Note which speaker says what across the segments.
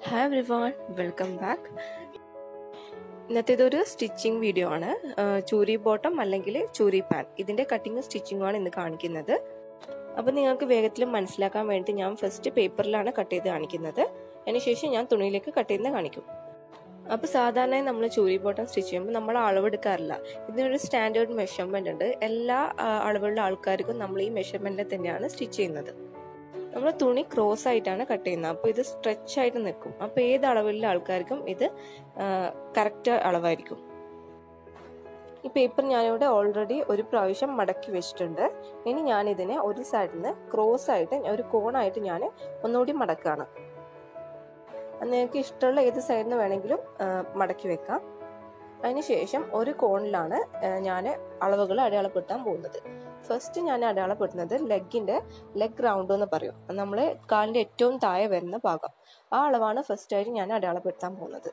Speaker 1: hi everyone welcome back ഇന്നത്തേതൊരു stitching video ആണ് churi bottom അല്ലെങ്കിൽ ചൂരി പാൻ ഇതിന്റെ കട്ടിങ് സ്റ്റിച്ചിങ്ങും ആണ് ഇന്ന് കാണിക്കുന്നത് അപ്പം നിങ്ങൾക്ക് വേഗത്തിൽ മനസ്സിലാക്കാൻ വേണ്ടി ഞാൻ ഫസ്റ്റ് പേപ്പറിലാണ് കട്ട് ചെയ്ത് കാണിക്കുന്നത് അതിനുശേഷം ഞാൻ തുണിയിലേക്ക് കട്ട് ചെയ്യുന്നത് കാണിക്കും അപ്പോൾ സാധാരണയായി നമ്മൾ ചൂരി ബോട്ടം സ്റ്റിച്ച് ചെയ്യുമ്പോൾ നമ്മൾ അളവെടുക്കാറില്ല ഇതിനൊരു സ്റ്റാൻഡേർഡ് മെഷർമെന്റ് ഉണ്ട് എല്ലാ അളവുള്ള ആൾക്കാർക്കും നമ്മൾ ഈ മെഷർമെന്റിൽ തന്നെയാണ് സ്റ്റിച്ച് ചെയ്യുന്നത് നമ്മൾ തുണി ക്രോസ് ആയിട്ടാണ് കട്ട് ചെയ്യുന്നത് അപ്പോൾ ഇത് സ്ട്രെച്ച് ആയിട്ട് നിൽക്കും അപ്പോൾ ഏത് അളവിലുള്ള ആൾക്കാർക്കും ഇത് കറക്റ്റ് അളവായിരിക്കും ഈ പേപ്പർ ഞാനിവിടെ ഓൾറെഡി ഒരു പ്രാവശ്യം മടക്കി വെച്ചിട്ടുണ്ട് ഇനി ഞാൻ ഇതിനെ ഒരു സൈഡിൽ നിന്ന് ക്രോസ് ആയിട്ട് ഒരു കോണായിട്ട് ഞാൻ ഒന്നുകൂടി മടക്കുകയാണ് നിങ്ങൾക്ക് ഇഷ്ടമുള്ള ഏത് സൈഡിൽ നിന്ന് വേണമെങ്കിലും മടക്കി വെക്കാം അതിനുശേഷം ഒരു കോണിലാണ് ഞാൻ അളവുകൾ അടയാളപ്പെടുത്താൻ പോകുന്നത് ഫസ്റ്റ് ഞാൻ അടയാളപ്പെടുത്തുന്നത് ലെഗിന്റെ ലെഗ് റൗണ്ട് എന്ന് പറയും നമ്മൾ കാലിന്റെ ഏറ്റവും താഴെ വരുന്ന ഭാഗം ആ അളവാണ് ഫസ്റ്റ് ആയിട്ട് ഞാൻ അടയാളപ്പെടുത്താൻ പോകുന്നത്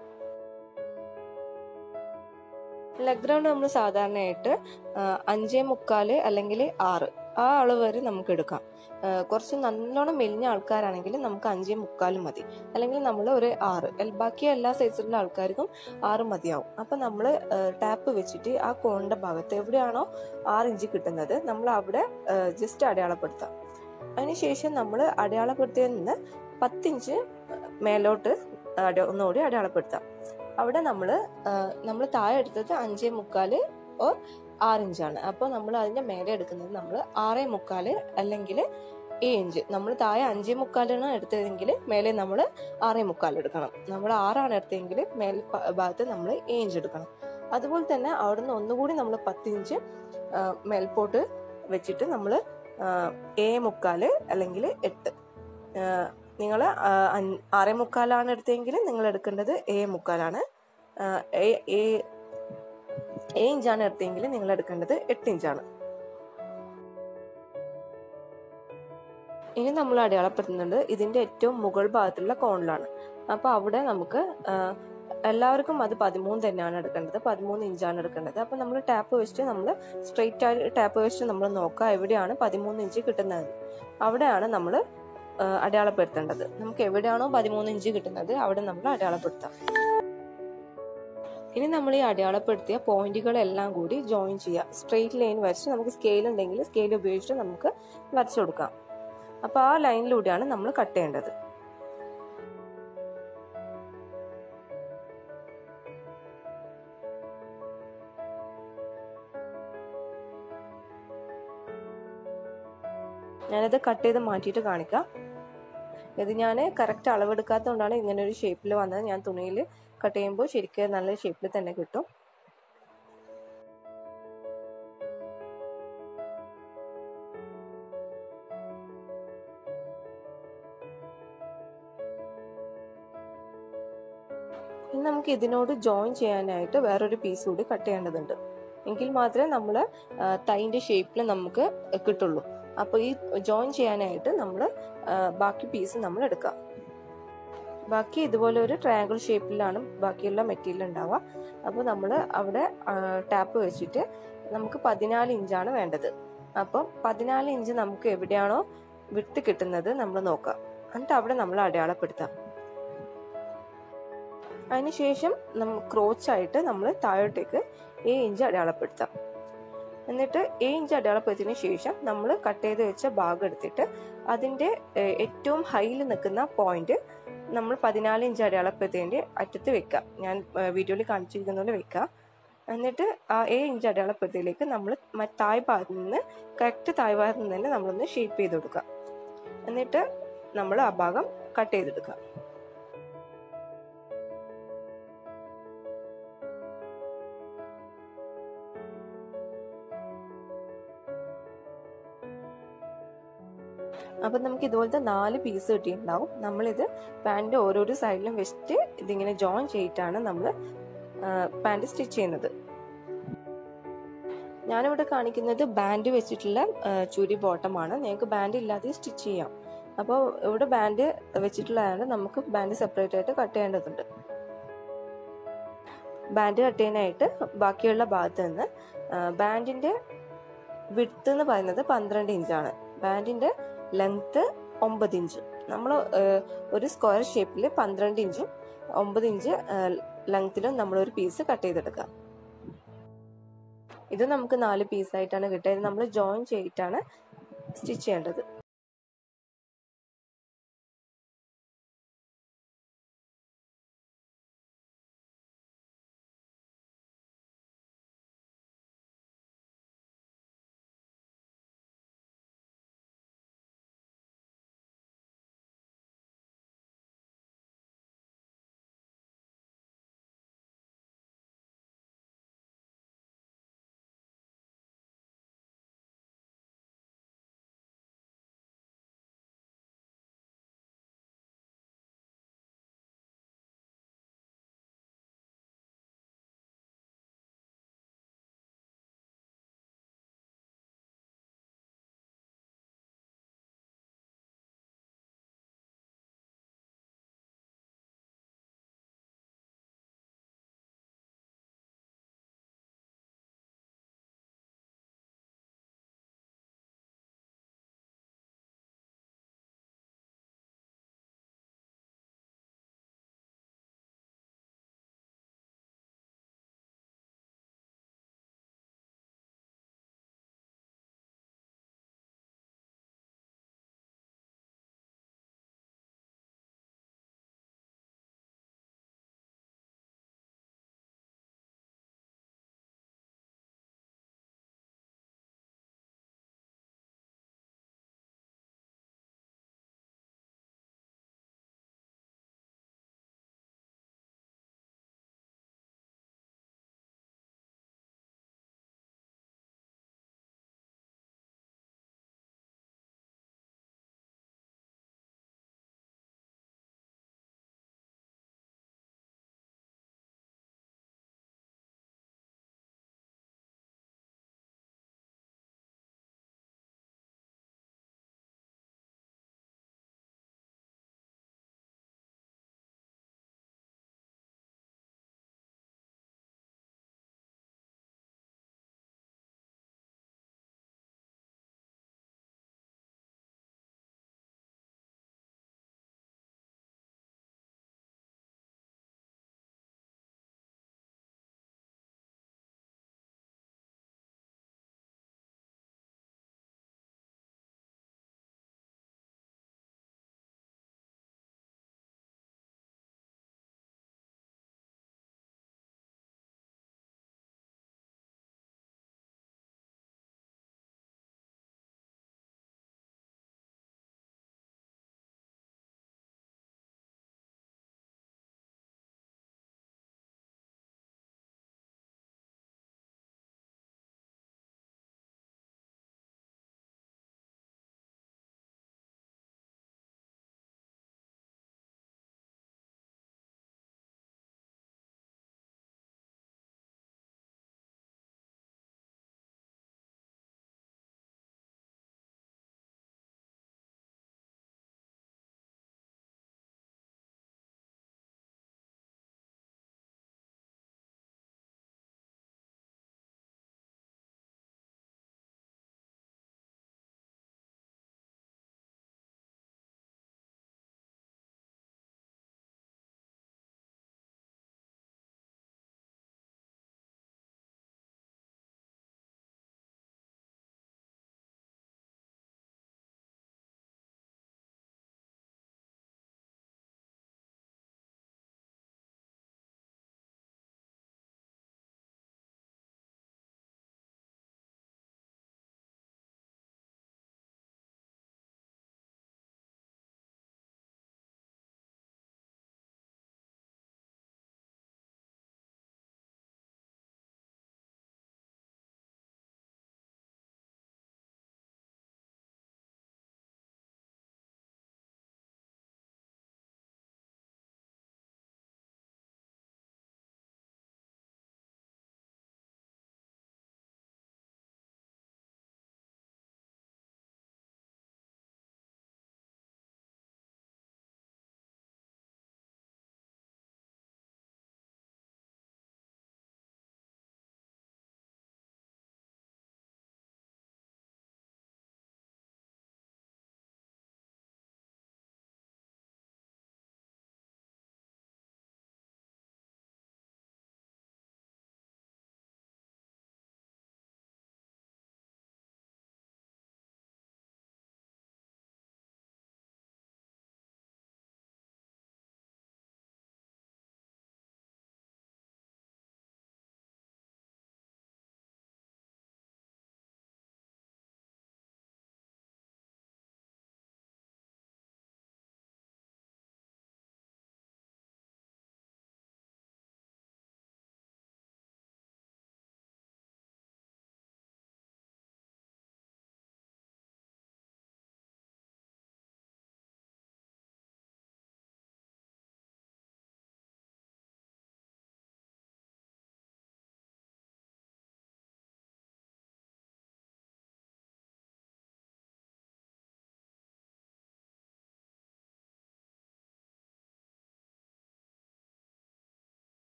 Speaker 1: ലെഗ് റൗണ്ട് നമ്മൾ സാധാരണയായിട്ട് അഞ്ചേ മുക്കാല് അല്ലെങ്കിൽ ആറ് ആ അളവ് വരെ നമുക്ക് എടുക്കാം കുറച്ച് നല്ലോണം മെലിഞ്ഞ ആൾക്കാരാണെങ്കിൽ നമുക്ക് അഞ്ചേ മുക്കാലും മതി അല്ലെങ്കിൽ നമ്മൾ ഒരു ആറ് ബാക്കി എല്ലാ സൈസിലുള്ള ആൾക്കാർക്കും ആറ് മതിയാവും അപ്പൊ നമ്മൾ ടാപ്പ് വെച്ചിട്ട് ആ കോണിന്റെ ഭാഗത്ത് എവിടെയാണോ ആറ് ഇഞ്ച് കിട്ടുന്നത് നമ്മൾ അവിടെ ജസ്റ്റ് അടയാളപ്പെടുത്താം അതിനുശേഷം നമ്മൾ അടയാളപ്പെടുത്തിയതിൽ നിന്ന് പത്തിഞ്ച് മേലോട്ട് ഒന്നുകൂടി അടയാളപ്പെടുത്താം അവിടെ നമ്മൾ നമ്മൾ താഴെ എടുത്തത് അഞ്ചേ മുക്കാല് ഓർ ആറ് ഇഞ്ചാണ് അപ്പോൾ നമ്മൾ അതിന്റെ മേലെ എടുക്കുന്നത് നമ്മൾ ആറേ മുക്കാല് അല്ലെങ്കിൽ ഏഴ് ഇഞ്ച് നമ്മൾ താഴെ അഞ്ചേ മുക്കാലാണ് എടുത്തതെങ്കിൽ മേലെ നമ്മൾ ആറേ മുക്കാൽ എടുക്കണം നമ്മൾ ആറാണ് എടുത്തതെങ്കിൽ മേൽ ഭാഗത്ത് നമ്മൾ ഏഴ് ഇഞ്ച് എടുക്കണം അതുപോലെ തന്നെ അവിടുന്ന് ഒന്നുകൂടി നമ്മൾ പത്തിഞ്ച് മേൽപോട്ട് വെച്ചിട്ട് നമ്മൾ ഏ മുക്കാല് അല്ലെങ്കിൽ എട്ട് നിങ്ങൾ ആറേ മുക്കാലാണ് എടുത്തതെങ്കിൽ നിങ്ങൾ എടുക്കേണ്ടത് ഏ മുക്കാലാണ് ഏ ഇഞ്ചാണ് എടുത്തെങ്കിൽ നിങ്ങൾ എടുക്കേണ്ടത് എട്ട് ഇഞ്ചാണ് ഇനി നമ്മൾ അടയാളപ്പെടുത്തുന്നുണ്ട് ഇതിന്റെ ഏറ്റവും മുകൾ ഭാഗത്തുള്ള കോണിലാണ് അപ്പൊ അവിടെ നമുക്ക് എല്ലാവർക്കും അത് പതിമൂന്ന് തന്നെയാണ് എടുക്കേണ്ടത് പതിമൂന്ന് ഇഞ്ചാണ് എടുക്കേണ്ടത് അപ്പൊ നമ്മൾ ടാപ്പ് വെച്ചിട്ട് നമ്മൾ സ്ട്രെയിറ്റ് ആയിട്ട് ടാപ്പ് വെച്ചിട്ട് നമ്മൾ നോക്കുക എവിടെയാണ് പതിമൂന്ന് ഇഞ്ച് കിട്ടുന്നത് അവിടെയാണ് നമ്മൾ അടയാളപ്പെടുത്തേണ്ടത് നമുക്ക് എവിടെയാണോ പതിമൂന്ന് ഇഞ്ച് കിട്ടുന്നത് അവിടെ നമ്മൾ അടയാളപ്പെടുത്താം ഇനി നമ്മൾ ഈ അടയാളപ്പെടുത്തിയ പോയിന്റുകളെല്ലാം കൂടി ജോയിൻ ചെയ്യുക സ്ട്രെയിറ്റ് ലൈൻ വരച്ച് നമുക്ക് സ്കെയിൽ ഉണ്ടെങ്കിൽ സ്കെയിൽ ഉപയോഗിച്ചിട്ട് നമുക്ക് വരച്ചു കൊടുക്കാം അപ്പോൾ ആ ലൈനിലൂടെയാണ് നമ്മൾ കട്ട് ചെയ്യേണ്ടത് ഞാനത് കട്ട് ചെയ്ത് മാറ്റിയിട്ട് കാണിക്കാം ഇത് ഞാൻ കറക്റ്റ് അളവെടുക്കാത്തതുകൊണ്ടാണ് ഇങ്ങനെ ഒരു ഷേപ്പിൽ വന്നത് ഞാൻ തുണിയിൽ കട്ട് ചെയ്യുമ്പോൾ ശരിക്കും നല്ല ഷേപ്പിൽ തന്നെ കിട്ടും ഇനി നമുക്ക് ഇതിനോട് ജോയിൻ ചെയ്യാനായിട്ട് വേറൊരു പീസ് കൂടി കട്ട് ചെയ്യേണ്ടതുണ്ട് എങ്കിൽ മാത്രമേ നമ്മൾ തൈൻ്റെ ഷേപ്പിൽ നമുക്ക് കിട്ടുള്ളൂ അപ്പോൾ ഈ ജോയിൻ ചെയ്യാനായിട്ട് നമ്മൾ ബാക്കി പീസ് നമ്മൾ എടുക്കാം ബാക്കി ഇതുപോലെ ഒരു ട്രയാങ്കിൾ ഷേപ്പിലാണ് ബാക്കിയുള്ള മെറ്റീരിയൽ ഉണ്ടാവുക അപ്പോൾ നമ്മൾ അവിടെ ടാപ്പ് വെച്ചിട്ട് നമുക്ക് പതിനാല് ഇഞ്ചാണ് വേണ്ടത് അപ്പം പതിനാല് ഇഞ്ച് നമുക്ക് എവിടെയാണോ വിട്ട് കിട്ടുന്നത് നമ്മൾ നോക്കാം എന്നിട്ട് അവിടെ നമ്മൾ അടയാളപ്പെടുത്താം അതിനുശേഷം നമ്മൾ ക്രോച്ചായിട്ട് നമ്മൾ താഴോട്ടേക്ക് ഏഴ് ഇഞ്ച് അടയാളപ്പെടുത്താം എന്നിട്ട് ഏഴ് ഇഞ്ച് അടയാളപ്പെടുത്തിയതിനു ശേഷം നമ്മൾ കട്ട് ചെയ്ത് വെച്ച ഭാഗം എടുത്തിട്ട് അതിന്റെ ഏറ്റവും ഹൈയിൽ നിൽക്കുന്ന പോയിന്റ് നമ്മൾ പതിനാല് ഇഞ്ച് അടയാളപ്പെടുത്തേണ്ടി അറ്റത്ത് വെക്കാം ഞാൻ വീഡിയോയിൽ കാണിച്ചിരിക്കുന്ന പോലെ വെക്കാം എന്നിട്ട് ആ ഏഴ് ഇഞ്ച് അടയാളപ്പെടുത്തിയിലേക്ക് നമ്മൾ തായ് ഭാഗത്ത് നിന്ന് കറക്റ്റ് തായ് ഭാഗത്ത് നിന്ന് തന്നെ നമ്മളൊന്ന് ഷേപ്പ് ചെയ്ത് കൊടുക്കാം എന്നിട്ട് നമ്മൾ ആ ഭാഗം കട്ട് ചെയ്തെടുക്കാം അപ്പം നമുക്ക് ഇതുപോലത്തെ നാല് പീസ് കിട്ടിയിട്ടുണ്ടാവും നമ്മളിത് പാൻറ് ഓരോരോ സൈഡിലും വെച്ചിട്ട് ഇതിങ്ങനെ ജോയിൻ ചെയ്തിട്ടാണ് നമ്മൾ പാൻറ് സ്റ്റിച്ച് ചെയ്യുന്നത് ഞാനിവിടെ കാണിക്കുന്നത് ബാൻഡ് വെച്ചിട്ടുള്ള ചുരി ബോട്ടമാണ് നിങ്ങൾക്ക് ബാൻഡ് ഇല്ലാതെ സ്റ്റിച്ച് ചെയ്യാം അപ്പോൾ ഇവിടെ ബാൻഡ് വെച്ചിട്ടുള്ളതാണ് നമുക്ക് ബാൻഡ് സെപ്പറേറ്റ് ആയിട്ട് കട്ട് ചെയ്യേണ്ടതുണ്ട് ബാൻഡ് കട്ട് ചെയ്യാനായിട്ട് ബാക്കിയുള്ള ഭാഗത്ത് നിന്ന് ബാൻഡിന്റെ വിഡ്ത്ത് എന്ന് പറയുന്നത് പന്ത്രണ്ട് ഇഞ്ചാണ് ബാൻഡിന്റെ ലെങ്ത് ഒമ്പത് ഇഞ്ച് നമ്മൾ ഒരു സ്ക്വയർ ഷേപ്പിൽ പന്ത്രണ്ട് ഇഞ്ചും ഒമ്പത് ഇഞ്ച് ലെങ്ത്തിലും നമ്മൾ ഒരു പീസ് കട്ട് ചെയ്തെടുക്കാം ഇത് നമുക്ക് നാല് പീസായിട്ടാണ് കിട്ടുക ഇത് നമ്മൾ ജോയിൻ ചെയ്തിട്ടാണ് സ്റ്റിച്ച് ചെയ്യേണ്ടത്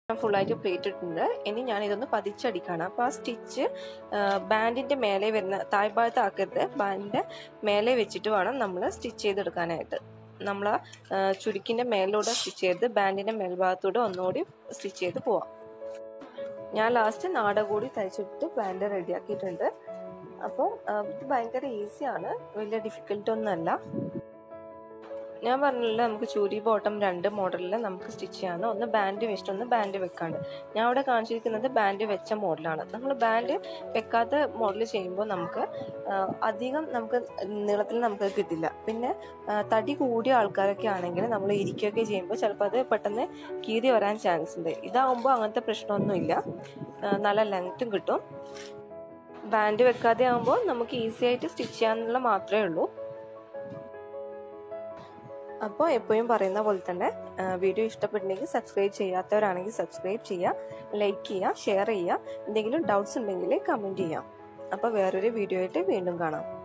Speaker 1: ഞാൻ ഫുള്ളായിട്ട് പ്ലേറ്റ് ഇട്ടിട്ടുണ്ട് ഇനി ഞാൻ ഇതൊന്ന് പതിച്ചടിക്കാണ് അപ്പോൾ ആ സ്റ്റിച്ച് ബാൻഡിൻ്റെ മേലെ വരുന്ന താഴ്ഭാഗത്ത് ആക്കരുത് ബാൻഡിൻ്റെ മേലെ വെച്ചിട്ട് വേണം നമ്മൾ സ്റ്റിച്ച് ചെയ്തെടുക്കാനായിട്ട് നമ്മൾ ചുരുക്കിൻ്റെ മേലിലൂടെ സ്റ്റിച്ച് ചെയ്ത് ബാൻഡിൻ്റെ മേൽഭാഗത്തൂടെ ഒന്നുകൂടി സ്റ്റിച്ച് ചെയ്ത് പോവാം ഞാൻ ലാസ്റ്റ് നാട കൂടി തയ്ച്ചിട്ട് ബാൻഡ് റെഡിയാക്കിയിട്ടുണ്ട് അപ്പോൾ ഇത് ഭയങ്കര ഈസിയാണ് വലിയ ഡിഫിക്കൽട്ട് ഒന്നുമല്ല ഞാൻ പറഞ്ഞില്ല നമുക്ക് ചൂരി ബോട്ടം രണ്ട് മോഡലിൽ നമുക്ക് സ്റ്റിച്ച് ചെയ്യാമെന്ന് ഒന്ന് ബാൻഡ് വെച്ചിട്ട് ഒന്ന് ബാൻഡ് വെക്കാണ്ട് ഞാൻ ഇവിടെ കാണിച്ചിരിക്കുന്നത് ബാൻഡ് വെച്ച മോഡലാണ് നമ്മൾ ബാൻഡ് വെക്കാത്ത മോഡൽ ചെയ്യുമ്പോൾ നമുക്ക് അധികം നമുക്ക് നീളത്തിൽ നമുക്ക് കിട്ടില്ല പിന്നെ തടി കൂടിയ ആൾക്കാരൊക്കെ ആണെങ്കിൽ നമ്മൾ ഇരിക്കുകയൊക്കെ ചെയ്യുമ്പോൾ ചിലപ്പോൾ അത് പെട്ടെന്ന് കീറി വരാൻ ചാൻസ് ഉണ്ട് ഇതാവുമ്പോൾ അങ്ങനത്തെ പ്രശ്നമൊന്നുമില്ല നല്ല ലെങ്ത്തും കിട്ടും ബാൻഡ് വെക്കാതെ ആകുമ്പോൾ നമുക്ക് ഈസി ആയിട്ട് സ്റ്റിച്ച് ചെയ്യാനുള്ള മാത്രമേ ഉള്ളൂ അപ്പോൾ എപ്പോഴും പറയുന്ന പോലെ തന്നെ വീഡിയോ ഇഷ്ടപ്പെട്ടിട്ടുണ്ടെങ്കിൽ സബ്സ്ക്രൈബ് ചെയ്യാത്തവരാണെങ്കിൽ സബ്സ്ക്രൈബ് ചെയ്യുക ലൈക്ക് ചെയ്യുക ഷെയർ ചെയ്യുക എന്തെങ്കിലും ഡൗട്ട്സ് ഉണ്ടെങ്കിൽ കമൻറ്റ് ചെയ്യാം അപ്പോൾ വേറൊരു വീഡിയോ ആയിട്ട് വീണ്ടും കാണാം